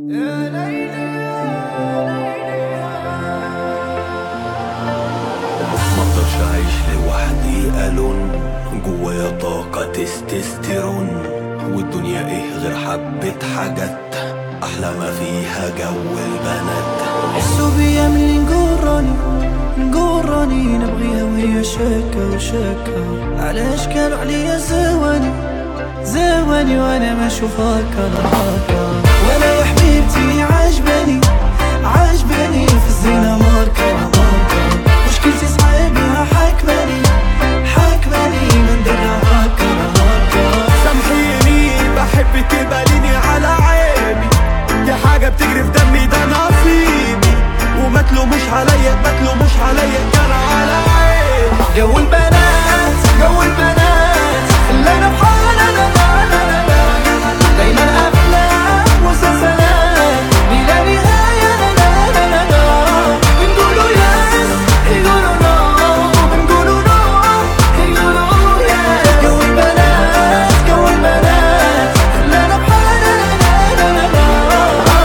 ما اقدرش اعيش لوحدي الون جوايا طاقة تستوستيرون والدنيا ايه غير حبة حاجات احلى ما فيها جو البنات حسوا بيا ملي نقراني نقراني نبغيها وهي شاكة وشاكة علاش كانوا عليا زواني زواني وانا ما اشوف هكا هكا وانا يا حبيبتي عجباني عجباني في الزينة ماركة ماركة مشكلتي صعيبة حاكماني حاكماني من درها هكا هكا سامحيني بحبك تباليني على عيبي دي حاجة بتجري في دمي ده نصيبي وما تلوموش عليا ما تلوموش عليا كان على عيبي جو البنات جو البنات خلانا بحالنا لا لا لا لا دايما افلام ومسلسلات بلا نهايه لا لا لا لا لا بنقولوا يس يقولوا نو بنقولوا نو يقولوا يس جو البنات جو البنات خلانا بحالنا لا لا لا لا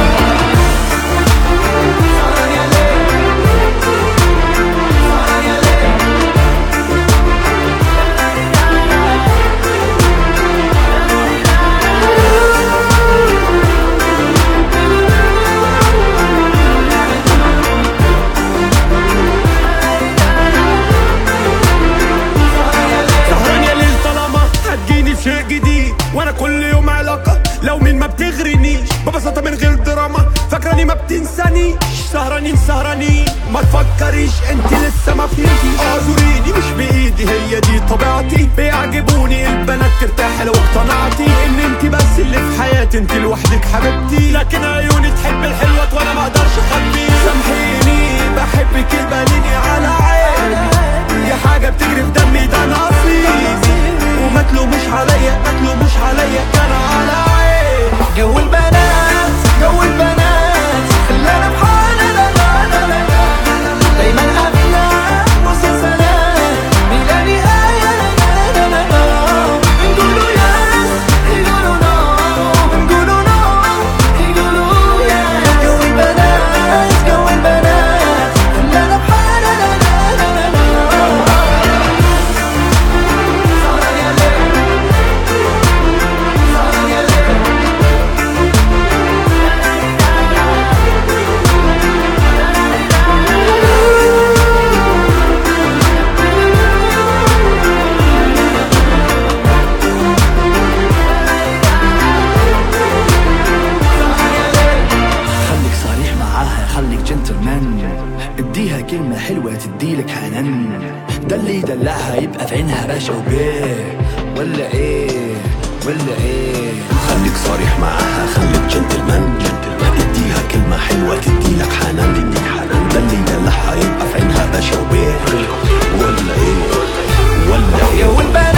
يا ليل يا ليل سهران يا ليل طالما هتجيني في شيء جديد وانا كل يوم علاقة لو مين ما بتغرنيش ببساطة من غير دراما فاكراني ما بتنسانيش سهرانين سهرانين ما تفكريش انت لسه ما فهمتي اعذريني مش بايدي هي دي طبيعتي بيعجبوني البنات ترتاح لو اقتنعتي ان انت بس اللي في حياتي انت لوحدك حبيبتي لكن عيوني تحب الحلوة وانا ما اقدرش اخبي سامحيني بحبك باليني على عيني دي حاجة بتجري في دمي ده نصيبي وما تلوموش عليا ما تلوموش عليا كان على عيني جو البنات جو البنات خلانا بحالنا لا لا لا لا لا دايما افلام ومسلسلات بلا نهايه لا لا لا لا بنقولوا يس يقولوا نو بنقولوا نو يقولوا يس جو البنات جو البنات خلانا بحالنا لا لا لا لا لا سهران يا ليل سهران يا ليل خليك صريح معاها خليك جنتلمان اديها كلمة حلوة تديلك حنان ده اللي يدلعها يبقى في عينها باشا وبيه ولا ايه ولا ايه خليك صريح معاها خليك جنتلمان اديها كلمة حلوة تديلك حنان تديك حنان ده اللي يدلعها يبقى في عينها باشا وبيه ولا ايه ولا ايه جو البنات